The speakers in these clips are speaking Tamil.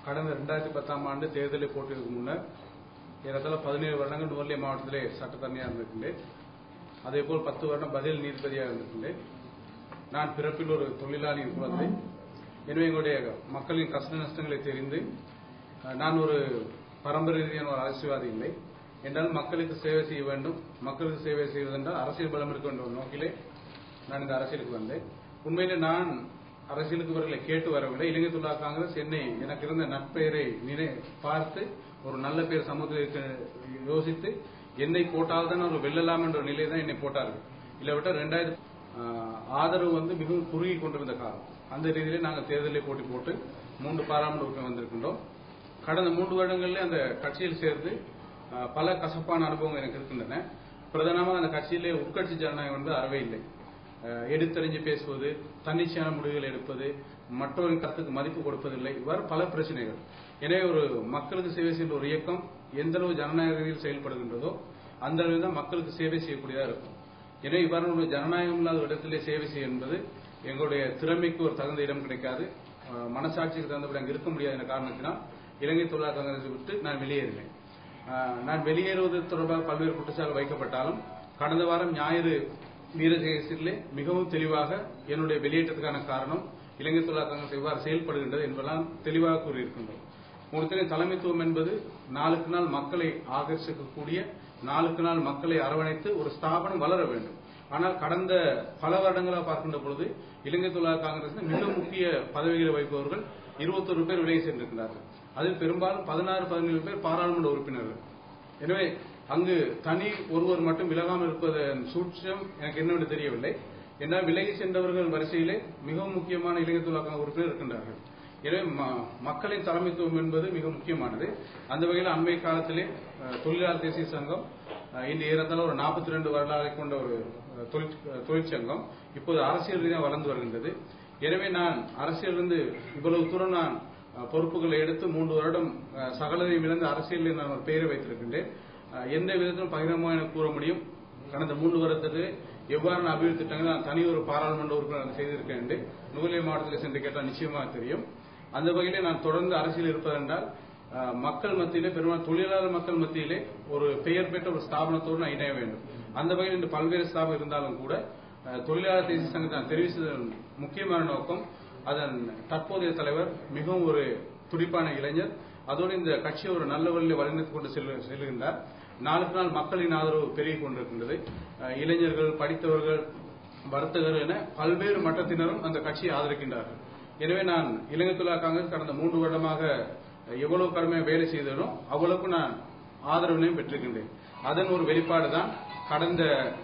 கடந்த ரெண்டாயிரத்தி பத்தாம் ஆண்டு தேர்தலில் போட்டியதுக்கு முன்னர் ஏறத்தாழ பதினேழு வருடங்கள் நுவர்லிய மாவட்டத்திலே சட்டத்தரணியாக இருந்திருக்கின்றேன் அதேபோல் பத்து வருடம் பதில் நீதிபதியாக இருந்திருக்கின்றேன் நான் பிறப்பில் ஒரு தொழிலாளியின் குழந்தை எனவே எங்களுடைய மக்களின் கஷ்ட நஷ்டங்களை தெரிந்து அஹ், நான் ஒரு பரம்பரை ரீதியான ஒரு அரசியல்வாதி இல்லை என்றால் மக்களுக்கு சேவை செய்ய வேண்டும் மக்களுக்கு சேவை செய்வதென்றால் அரசியல் பலம் இருக்க வேண்டும் என்ற நோக்கிலே நான் இந்த அரசியலுக்கு வந்தேன் உண்மையிலே நான் அரசியலுக்கு இவர்களை கேட்டு வரவில்லை இலங்கை தொழிலா காங்கிரஸ் என்னை எனக்கு இருந்த நட்பெயரை நினை பார்த்து ஒரு நல்ல பேர் சமூகத்திற்கு யோசித்து என்னை போட்டால் தான் அவர் வெல்லலாம் என்ற நிலை தான் என்னை போட்டார்கள் இல்லாவிட்டால் ரெண்டாயிரத்தி ஆதரவு வந்து மிகவும் குறுகி கொண்டிருந்த காலம் அந்த ரீதியிலே நாங்கள் தேர்தலில் போட்டி போட்டு மூன்று பாராளுமன்ற உறுப்பினர் வந்திருக்கின்றோம் கடந்த மூன்று வருடங்களிலே அந்த கட்சியில் சேர்ந்து அஹ், பல கசப்பான அனுபவங்கள் எனக்கு இருக்கின்றன பிரதானமாக அந்த கட்சியிலே உட்கட்சி ஜனநாயகம் வந்து அறவே இல்லை அஹ், எடுத்தறிஞ்சு பேசுவது தன்னிச்சையான முடிவுகள் எடுப்பது மற்றவரின் கருத்துக்கு மதிப்பு கொடுப்பதில்லை இவ்வாறு பல பிரச்சனைகள் எனவே ஒரு மக்களுக்கு சேவை செய்கின்ற ஒரு இயக்கம் எந்த அளவு ஜனநாயக ரீதியில் செயல்படுகின்றதோ அந்த அளவில் தான் மக்களுக்கு சேவை செய்யக்கூடியதாக இருக்கும் எனவே இவ்வாறு ஒரு ஜனநாயகம் இல்லாத ஒரு இடத்திலே சேவை செய்ய என்பது எங்களுடைய திறமைக்கு ஒரு தகுந்த இடம் கிடைக்காது அஹ், மனசாட்சிக்கு தகுந்தபடி அங்கு இருக்க முடியாத என்ற காரணத்தினால் இலங்கை தொழிலாளர் காங்கிரஸை விட்டு நான் வெளியேறினேன் அஹ், நான் வெளியேறுவது தொடர்பாக பல்வேறு குற்றச்சாட்டு வைக்கப்பட்டாலும் கடந்த வாரம் ஞாயிறு வீரஜெயசிலே மிகவும் தெளிவாக என்னுடைய வெளியேற்றத்துக்கான காரணம் இலங்கை தொழிலாளர் காங்கிரஸ் எவ்வாறு செயல்படுகின்றது என்பதெல்லாம் தெளிவாக கூறியிருக்கின்றோம் உங்களுக்கு தலைமைத்துவம் என்பது நாளுக்கு நாள் மக்களை ஆகர்ஷிக்கக்கூடிய நாளுக்கு நாள் மக்களை அரவணைத்து ஒரு ஸ்தாபனம் வளர வேண்டும் ஆனால் கடந்த பல வருடங்களாக பார்க்கின்ற பொழுது இலங்கை தொழிலாளர் காங்கிரஸ் மிக முக்கிய பதவிகளை வகிப்பவர்கள் இருபத்தொரு பேர் விலகி சென்றிருக்கிறார்கள் அதில் பெரும்பாலும் பதினாறு பதினேழு பேர் பாராளுமன்ற உறுப்பினர்கள் எனவே அங்கு தனி ஒருவர் மட்டும் விலகாமல் இருப்பதன் சூட்சம் எனக்கு என்னவென்று தெரியவில்லை என்றால் விலகி சென்றவர்கள் வரிசையிலே மிகவும் முக்கியமான இலங்கை தொழிலாளர் உறுப்பினர் இருக்கின்றார்கள் எனவே ம- மக்களின் தலைமைத்துவம் என்பது மிக முக்கியமானது அந்த வகையில் அண்மை காலத்திலே அஹ், தொழிலாளர் தேசிய சங்கம் அஹ், இன்று ஏறத்தாழ ஒரு நாற்பத்தி ரெண்டு வரலாறை கொண்ட ஒரு அஹ், தொழிற்- அஹ், தொழிற்சங்கம் இப்போது அரசியல் ரீதியாக வளர்ந்து வருகின்றது எனவே நான் அரசியலிருந்து இவ்வளவு தூரம் நான் அஹ், பொறுப்புகளை எடுத்து மூன்று வருடம் அஹ், சகலதையும் இழந்து அரசியலில் நான் ஒரு பெயரை வைத்திருக்கின்றேன் அஹ், எந்த விதத்திலும் பகிரங்கமாக எனக்கு கூற முடியும் கடந்த மூன்று வருடத்துக்கு எவ்வாறான அபிவிருத்தி திட்டங்கள் நான் தனி ஒரு பாராளுமன்ற உறுப்பினர் செய்திருக்கேன் என்று நுவலிய மாவட்டத்தில் சென்று கேட்டால் நிச்சயமாக தெரியும் அந்த வகையிலே நான் தொடர்ந்து அரசியல் இருப்பதென்றால் அஹ், மக்கள் மத்தியிலே பெரும்பாலும் தொழிலாளர் மக்கள் மத்தியிலே ஒரு பெயர் பெற்ற ஒரு ஸ்தாபனத்தோடு நான் இணைய வேண்டும் அந்த வகையில் இன்று பல்வேறு ஸ்தாபனம் இருந்தாலும் கூட அஹ், தொழிலாளர் தேசிய சங்கத்தை நான் தெரிவு செய்ததன் முக்கியமான நோக்கம் அதன் தற்போதைய தலைவர் மிகவும் ஒரு துடிப்பான இளைஞர் அதோடு இந்த கட்சியை ஒரு நல்ல வழியில் வழிநடத்திக் கொண்டு செல்ல- செல்கின்றார் நாளுக்கு நாள் மக்களின் ஆதரவு பெருகிக் கொண்டிருக்கின்றது அஹ், இளைஞர்கள் படித்தவர்கள் வர்த்தகர் என பல்வேறு மட்டத்தினரும் அந்த கட்சியை ஆதரிக்கின்றார்கள் எனவே நான் இலங்கை தொழிலாளர் காங்கிரஸ் கடந்த மூன்று வருடமாக எவ்வளவு கடுமையாக வேலை செய்தனோ அவ்வளவுக்கு நான் ஆதரவினையும் பெற்றிருக்கின்றேன் அதன் ஒரு வெளிப்பாடு தான் கடந்த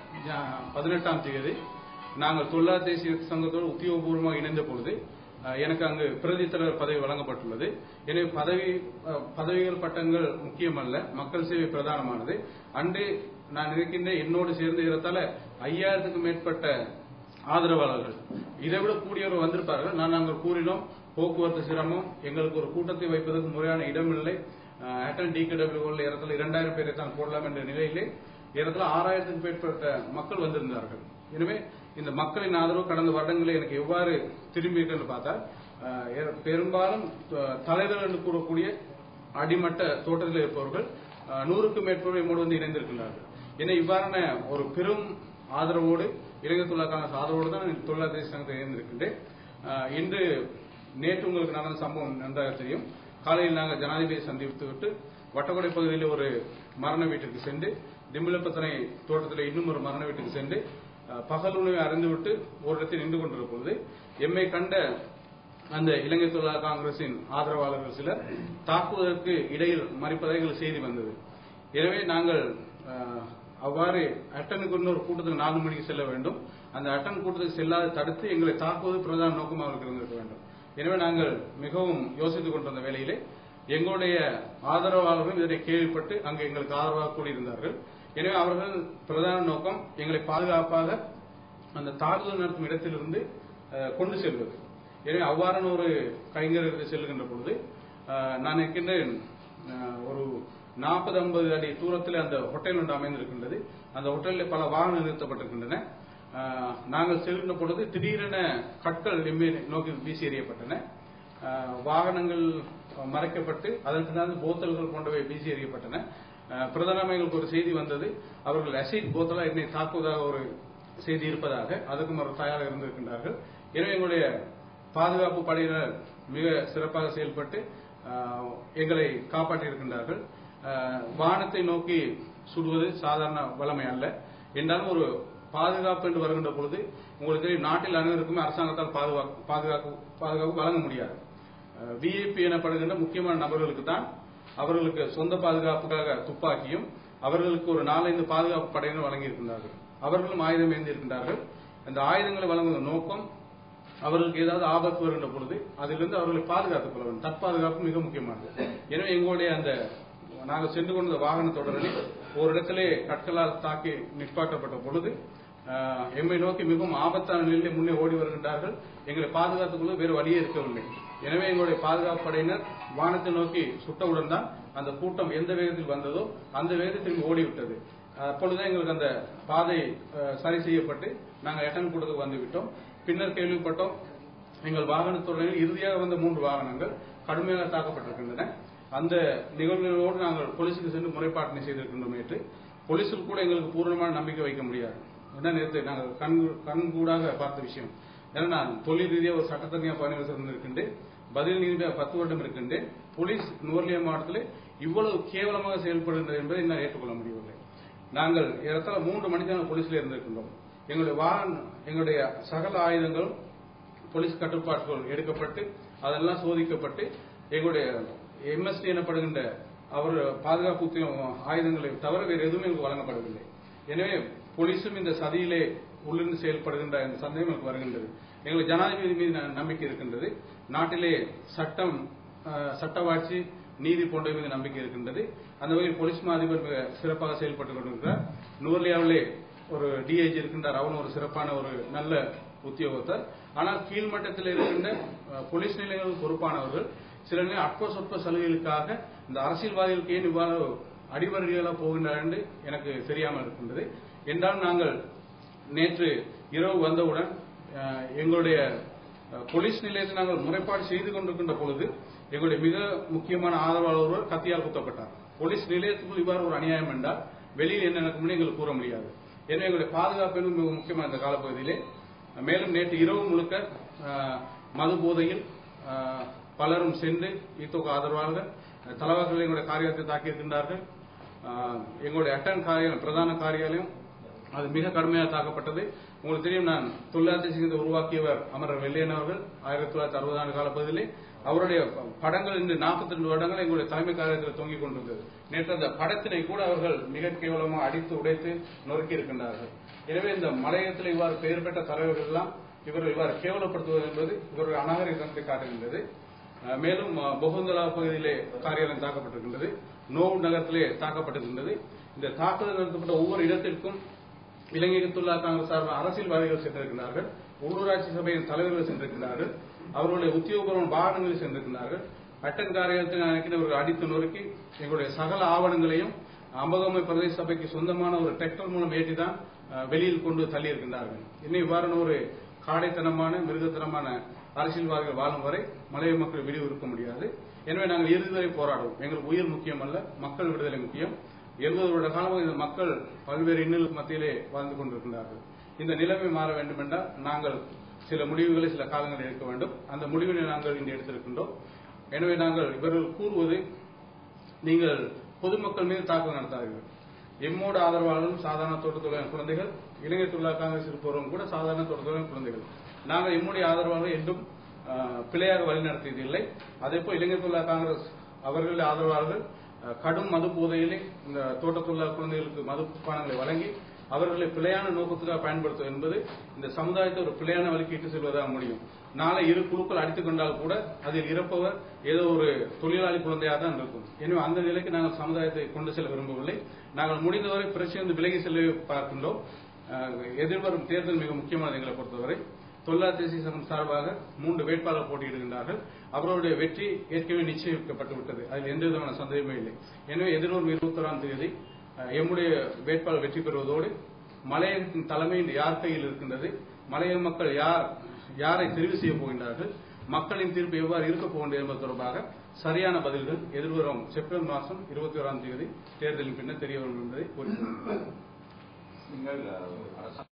ஜா- பதினெட்டாம் தேதி நாங்கள் தொழிலாளர் தேசிய சங்கத்தோடு உத்தியோகபூர்வமாக இணைந்த பொழுது அஹ், எனக்கு அங்கு பிரதி தலைவர் பதவி வழங்கப்பட்டுள்ளது எனவே பதவி அஹ், பதவிகள் பட்டங்கள் முக்கியமல்ல மக்கள் சேவை பிரதானமானது அன்று நான் இருக்கின்ற என்னோடு சேர்ந்து ஏறத்தாழ ஐயாயிரத்துக்கும் மேற்பட்ட ஆதரவாளர்கள் இதை விட கூடியவர் வந்திருப்பார்கள் நான் நாங்கள் கூறினோம் போக்குவரத்து சிரமம் எங்களுக்கு ஒரு கூட்டத்தை வைப்பதற்கு முறையான இடம் இல்லை ஆட்டன் டிகேடபிள்யூ ஏறத்தாழ இரண்டாயிரம் பேரை தான் போடலாம் என்ற நிலையிலே ஏறத்தாழ ஆறாயிரத்துக்கும் மேற்பட்ட மக்கள் வந்திருந்தார்கள் எனவே இந்த மக்களின் ஆதரவு கடந்த வருடங்களில் எனக்கு எவ்வாறு திரும்பி இருக்குன்னு பார்த்தா அஹ், ஏற- பெரும்பாலும் அஹ், தலைவர் என்று கூறக்கூடிய அடிமட்ட தோட்டத்தில் இருப்பவர்கள் அஹ், நூறுக்கும் மேற்பட்டவர் என்னோடு வந்து இணைந்திருக்கின்றார்கள் என இவ்வாறான ஒரு பெரும் ஆதரவோடு இலங்கை தொழிலாளர் காங்கிரஸ் ஆதரவோடு தான் நான் தொழிலாளர் தேசிய சங்கத்தில் இணைந்திருக்கின்றேன் அஹ், இன்று நேற்று உங்களுக்கு நடந்த சம்பவம் நன்றாக தெரியும் காலையில் நாங்கள் ஜனாதிபதியை சந்தித்து விட்டு வட்டக்கொடை பகுதியில் ஒரு மரண வீட்டிற்கு சென்று திம்பிலப்பத்தனை தோட்டத்தில் இன்னும் ஒரு மரண வீட்டுக்கு சென்று அஹ், பகல் உணவை அறிந்துவிட்டு ஒரு இடத்தில் நின்று கொண்டிருக்கும் பொழுது எம்மை கண்ட அந்த இலங்கை தொழிலாளர் காங்கிரசின் ஆதரவாளர்கள் சிலர் தாக்குவதற்கு இடையில் மறிப்பதாக எங்களுக்கு செய்தி வந்தது எனவே நாங்கள் அஹ், அவ்வாறு அட்டனுக்கு இன்னொரு கூட்டத்துக்கு நாலு மணிக்கு செல்ல வேண்டும் அந்த அட்டன் கூட்டத்துக்கு செல்லாது தடுத்து எங்களை தாக்குவது பிரதான நோக்கம் அவர்களுக்கு இருந்திருக்க வேண்டும் எனவே நாங்கள் மிகவும் யோசித்துக் கொண்டிருந்த வேளையிலே எங்களுடைய ஆதரவாளர்கள் இதனை கேள்விப்பட்டு அங்கு எங்களுக்கு ஆதரவாக கூடியிருந்தார்கள் எனவே அவர்கள் பிரதான நோக்கம் எங்களை பாதுகாப்பாக அந்த தாக்குதல் நடத்தும் இடத்திலிருந்து அஹ், கொண்டு செல்வது எனவே அவ்வாறான ஒரு கைங்கரில் செல்கின்ற பொழுது அஹ், நான் இருக்கின்றேன் அஹ், ஒரு நாற்பது ஐம்பது அடி தூரத்தில் அந்த ஹோட்டல் ஒன்று அமைந்திருக்கின்றது அந்த ஹோட்டலில் பல வாகனம் நிறுத்தப்பட்டிருக்கின்றன அஹ், நாங்கள் செல்கின்ற பொழுது திடீரென கற்கள் எம்மே நோக்கி வீசி எறியப்பட்டன அஹ், வாகனங்கள் மறைக்கப்பட்டு அதற்கு தான் போத்தல்கள் போன்றவை வீசி எறியப்பட்டன அஹ், பிரதானமாக எங்களுக்கு ஒரு செய்தி வந்தது அவர்கள் அசிட் போத்தலா என்னை தாக்குவதாக ஒரு செய்தி இருப்பதாக அதுக்கும் அவர் தயாராக இருந்திருக்கின்றார்கள் எனவே எங்களுடைய பாதுகாப்பு படையினர் மிக சிறப்பாக செயல்பட்டு அஹ், எங்களை காப்பாற்றியிருக்கின்றார்கள் அஹ், வானத்தை நோக்கி சுடுவது சாதாரண வளமை அல்ல என்றாலும் ஒரு பாதுகாப்பு என்று வருகின்ற பொழுது உங்களுக்கு தெரியும் நாட்டில் அனைவருக்குமே அரசாங்கத்தால் பாதுகாப்பு பாதுகாப்பு பாதுகாப்பு வழங்க முடியாது விஐபி எனப்படுகின்ற முக்கியமான நபர்களுக்கு தான் அவர்களுக்கு சொந்த பாதுகாப்புக்காக துப்பாக்கியும் அவர்களுக்கு ஒரு நாலஞ்சு பாதுகாப்பு படையினர் வழங்கியிருக்கின்றார்கள் அவர்களும் ஆயுதம் ஏந்திருக்கின்றார்கள் அந்த ஆயுதங்களை வழங்குவதன் நோக்கம் அவர்களுக்கு ஏதாவது ஆபத்து வருகின்ற பொழுது அதிலிருந்து அவர்களை பாதுகாத்துக் கொள்ள வேண்டும் தற்பாதுகாப்பு மிக முக்கியமானது எனவே எங்களுடைய அந்த நாங்கள் சென்று கொண்ட வாகன தொடரில் ஒரு இடத்திலே கற்களால் தாக்கி நிற்பாட்டப்பட்ட பொழுது ஆஹ், எம்மை நோக்கி மிகவும் ஆபத்தான நிலையில் முன்னே ஓடி வருகின்றார்கள் எங்களை பாதுகாத்துக் கொள்ள வேறு வழியே இருக்கவில்லை எனவே எங்களுடைய பாதுகாப்பு படையினர் வானத்தை நோக்கி சுட்டவுடன் தான் அந்த கூட்டம் எந்த வேகத்தில் வந்ததோ அந்த வேகத்தில் ஓடிவிட்டது அப்பொழுதுதான் எங்களுக்கு அந்த பாதை அஹ், சரி செய்யப்பட்டு நாங்கள் எட்டன் கூடத்துக்கு வந்து விட்டோம் பின்னர் கேள்விப்பட்டோம் எங்கள் வாகனத்துறையில் இறுதியாக வந்த மூன்று வாகனங்கள் கடுமையாக தாக்கப்பட்டிருக்கின்றன அந்த நிகழ்வுகளோடு நாங்கள் போலீசுக்கு சென்று முறைப்பாட்டினை செய்திருக்கின்றோம் நேற்று போலீஸில் கூட எங்களுக்கு பூர்ணமான நம்பிக்கை வைக்க முடியாது என்ன நேற்று நாங்கள் கண் கண்கூடாக பார்த்த விஷயம் ஏன்னா நான் தொழில் ரீதியாக ஒரு சட்டத்தனியாக பணியில் இருந்திருக்கின்றேன் பதில் நீதியாக பத்து வருடம் இருக்கின்றேன் போலீஸ் நுவர்லியா மாவட்டத்தில் இவ்வளவு கேவலமாக செயல்படுகின்றது என்பதை என்னால் ஏற்றுக்கொள்ள முடியவில்லை நாங்கள் ஏறத்தாழ மூன்று மணிக்கு போலீஸ்ல இருந்திருக்கின்றோம் எங்களுடைய வாகன எங்களுடைய சகல ஆயுதங்களும் போலீஸ் கட்டுப்பாட்டுகள் எடுக்கப்பட்டு அதெல்லாம் சோதிக்கப்பட்டு எங்களுடைய எம்எஸ்டி எனப்படுகின்ற அவர் பாதுகாப்பு உத்தியோக ஆயுதங்களை தவிர வேறு எதுவுமே எங்களுக்கு வழங்கப்படவில்லை எனவே போலீசும் இந்த சதியிலே உள்ளிருந்து செயல்படுகின்ற இந்த சந்தேகம் எனக்கு வருகின்றது எங்களுக்கு ஜனாதிபதி மீது ந- நம்பிக்கை இருக்கின்றது நாட்டிலே சட்டம் அஹ், சட்டவாட்சி நீதி போன்ற மீது நம்பிக்கை இருக்கின்றது அந்த வகையில் போலீஸ் மா அதிபர் மிக சிறப்பாக செயல்பட்டுக் கொண்டிருக்கிறார் நுவர்லியாவிலே ஒரு டிஐஜி இருக்கின்றார் அவரும் ஒரு சிறப்பான ஒரு நல்ல உத்தியோகத்தர் ஆனால் கீழ்மட்டத்தில் இருக்கின்ற அஹ், போலீஸ் நிலையங்கள் பொறுப்பானவர்கள் சில நேரம் அற்ப சொற்ப சலுகைகளுக்காக இந்த அரசியல்வாதிகளுக்கு ஏன் இவ்வாறு அடிவருகளாக போகின்றார் என்று எனக்கு தெரியாமல் இருக்கின்றது என்றால் நாங்கள் நேற்று இரவு வந்தவுடன் அஹ், எங்களுடைய அஹ், போலீஸ் நிலையத்தை நாங்கள் முறைப்பாடு செய்து கொண்டிருக்கின்ற பொழுது எங்களுடைய மிக முக்கியமான ஆதரவாளர் ஒருவர் கத்தியால் குத்தப்பட்டார் போலீஸ் நிலையத்துக்குள் இவ்வாறு ஒரு அநியாயம் என்றால் வெளியில் என்ன நடக்கும்னு எங்களுக்கு கூற முடியாது எனவே எங்களுடைய பாதுகாப்பு என்பது மிக முக்கியமான இந்த காலப்பகுதியிலே மேலும் நேற்று இரவு முழுக்க அஹ், மது போதையில் அஹ், பலரும் சென்று ஈத்தோக்கு ஆதரவாளர்கள் தலைவர்கள் எங்களுடைய காரியத்தை தாக்கியிருக்கின்றார்கள் அஹ், எங்களுடைய அட்டன் காரியாலயம் பிரதான காரியாலயம் அது மிக கடுமையாக தாக்கப்பட்டது உங்களுக்கு தெரியும் நான் தொழிலாளர் சிங்கத்தை உருவாக்கியவர் அமரர் வெள்ளையன் அவர்கள் ஆயிரத்தி தொள்ளாயிரத்தி அறுபது ஆண்டு காலப்பகுதியிலே அவருடைய படங்கள் இன்று 42 வருடங்கள் எங்களுடைய தலைமை காரியத்தில் தொங்கிக் கொண்டிருந்தது நேற்று அந்த படத்தினை கூட அவர்கள் மிக கேவலமாக அடித்து உடைத்து நொறுக்கி இருக்கின்றார்கள் எனவே இந்த மலையத்தில் இவ்வாறு பெயர் பெற்ற தலைவர்கள் எல்லாம் இவர்கள் இவ்வாறு கேவலப்படுத்துவது என்பது இவருடைய அநாகரிகத்தை காட்டுகின்றது அஹ் மேலும் அஹ், பொகுந்தலா பகுதியிலே காரியாலயம் தாக்கப்பட்டிருக்கின்றது நோவு நகரத்திலே தாக்கப்பட்டிருக்கின்றது இந்த தாக்குதல் நடத்தப்பட்ட ஒவ்வொரு இடத்திற்கும் இலங்கை துல்லா காங்கிரஸ் சார்பாக அரசியல்வாதிகள் சென்றிருக்கிறார்கள் உள்ளூராட்சி சபையின் தலைவர்கள் சென்றிருக்கிறார்கள் அவர்களுடைய உத்தியோகபூர்வ வாகனங்களில் சென்றிருக்கிறார்கள் அட்டன் காரியத்தில் நினைக்கிறவர்கள் அடித்து நொறுக்கி எங்களுடைய சகல ஆவணங்களையும் அம்பகமை பிரதேச சபைக்கு சொந்தமான ஒரு டிராக்டர் மூலம் ஏற்றிதான் அஹ், வெளியில் கொண்டு தள்ளி இருக்கின்றார்கள் இன்னும் இவ்வாறான ஒரு காடைத்தனமான மிருகத்தனமான அரசியல்வாதிகள் வாழும் வரை மலைய மக்கள் விடிவு இருக்க முடியாது எனவே நாங்கள் இறுதி வரை போராடுவோம் எங்களுக்கு உயிர் முக்கியம் அல்ல மக்கள் விடுதலை முக்கியம் எழுபது வருட காலமாக இந்த மக்கள் பல்வேறு இன்னலுக்கு மத்தியிலே வாழ்ந்து கொண்டிருக்கின்றார்கள் இந்த நிலைமை மாற வேண்டும் என்றால் நாங்கள் சில முடிவுகளை சில காலங்களில் எடுக்க வேண்டும் அந்த முடிவினை நாங்கள் இன்று எடுத்திருக்கின்றோம் எனவே நாங்கள் இவர்கள் கூறுவது நீங்கள் பொதுமக்கள் மீது தாக்குதல் நடத்தாதீர்கள் எம்மோடு ஆதரவாளரும் சாதாரண தோட்டத்தொழிலாளர் குழந்தைகள் இளைஞர் தொழிலாளர் காங்கிரஸ் இருப்பவரும் கூட சாதாரண தோட்டத்தொழிலாளர் குழந்தைகள் நாங்கள் எம்முடைய ஆதரவாளர்கள் என்றும் ஆஹ், பிழையாக வழிநடத்தியதில்லை அதேபோல் இளைஞர் தொழிலாளர் காங்கிரஸ் அவர்களுடைய ஆதரவாளர்கள் ஆஹ், கடும் மது போதையிலே இந்த தோட்டத் தொழிலாளர் குழந்தைகளுக்கு மதுப்பானங்களை வழங்கி அவர்களை பிழையான நோக்கத்துக்காக பயன்படுத்துவது என்பது இந்த சமுதாயத்தை ஒரு பிழையான வழிக்கு இட்டு செல்வதாக முடியும் நாளை இரு குழுக்கள் அடித்துக் கொண்டால் கூட அதில் இருப்பவர் ஏதோ ஒரு தொழிலாளி குழந்தையாக தான் இருக்கும் எனவே அந்த நிலைக்கு நாங்கள் சமுதாயத்தை கொண்டு செல்ல விரும்பவில்லை நாங்கள் முடிந்தவரை பிரச்சனை விலகி செல்ல பார்க்கின்றோம் அஹ், எதிர்வரும் தேர்தல் மிக முக்கியமானது எங்களை பொறுத்தவரை தொழிலாளர் தேசிய சங்கம் சார்பாக மூன்று வேட்பாளர் போட்டியிடுகின்றார்கள் அவர்களுடைய வெற்றி ஏற்கனவே நிச்சயிக்கப்பட்டு விட்டது அதில் எந்த விதமான சந்தேகமே இல்லை எனவே எதிர்வரும் இருபத்தொராம் தேதி அஹ், எம்முடைய வேட்பாளர் வெற்றி பெறுவதோடு மலையகத்தின் தலைமை இன்று யார் கையில் இருக்கின்றது மலையக மக்கள் யார் யாரை தெரிவு செய்ய போகின்றார்கள் மக்களின் தீர்ப்பு எவ்வாறு இருக்க போகின்றது என்பது தொடர்பாக சரியான பதில்கள் எதிர்வரும் செப்டம்பர் மாதம் இருபத்தி ஓராம் தேதி தேர்தலின் பின்னர் தெரிய வரும் என்பதை கூறிக்கொள்கிறேன் நீங்கள் அஹ், அரசாங்க